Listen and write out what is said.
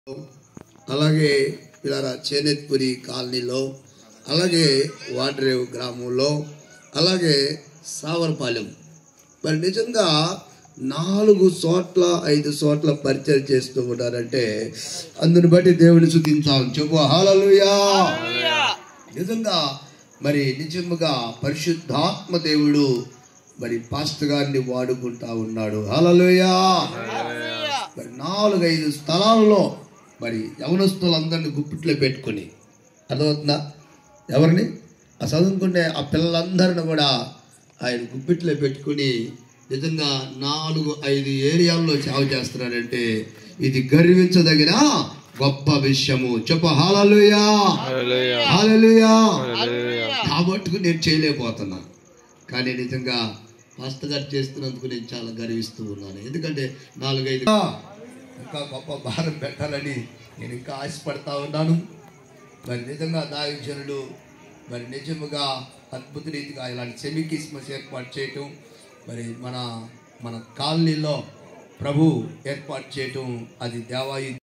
అలాగే ఇలా చేనేత్పురి కాలనీలో అలాగే వాడ్రేవ్ గ్రామంలో అలాగే సావరపాలెం మరి నిజంగా నాలుగు చోట్ల ఐదు చోట్ల పరిచయం చేస్తూ ఉన్నారంటే అందుని బట్టి దేవుని శుద్ధించాం చెప్పు హాలలుయా నిజంగా మరి నిజముగా పరిశుద్ధాత్మ దేవుడు మరి పాస్టర్ గారిని వాడుకుంటా ఉన్నాడు హలలుయా మరి నాలుగైదు స్థలాలలో మరి యవనస్తులందరినీ గుప్పిట్లో పెట్టుకొని అర్థమవుతుందా ఎవరిని ఆ చదువుకునే ఆ పిల్లలందరిని కూడా ఆయన గుప్పిట్లో పెట్టుకుని నిజంగా నాలుగు ఐదు ఏరియాల్లో సేవ చేస్తున్నాడంటే ఇది గర్వించదగిన గొప్ప విషయము చెప్పు హాలలుయా హాలలుయా కాబట్టి నేను చేయలేకపోతున్నా కానీ నిజంగా మాస్టర్ గారు చేస్తున్నందుకు నేను చాలా గర్విస్తూ ఉన్నాను ఎందుకంటే నాలుగైదు ఇంకా గొప్ప భారం పెట్టాలని నేను ఇంకా ఆశపడతా ఉన్నాను మరి నిజంగా దావిజనుడు మరి నిజముగా అద్భుత రీతిగా ఇలాంటి సెమీ క్రిస్మస్ ఏర్పాటు చేయటం మరి మన మన కాలనీలో ప్రభు ఏర్పాటు చేయటం అది దేవాయి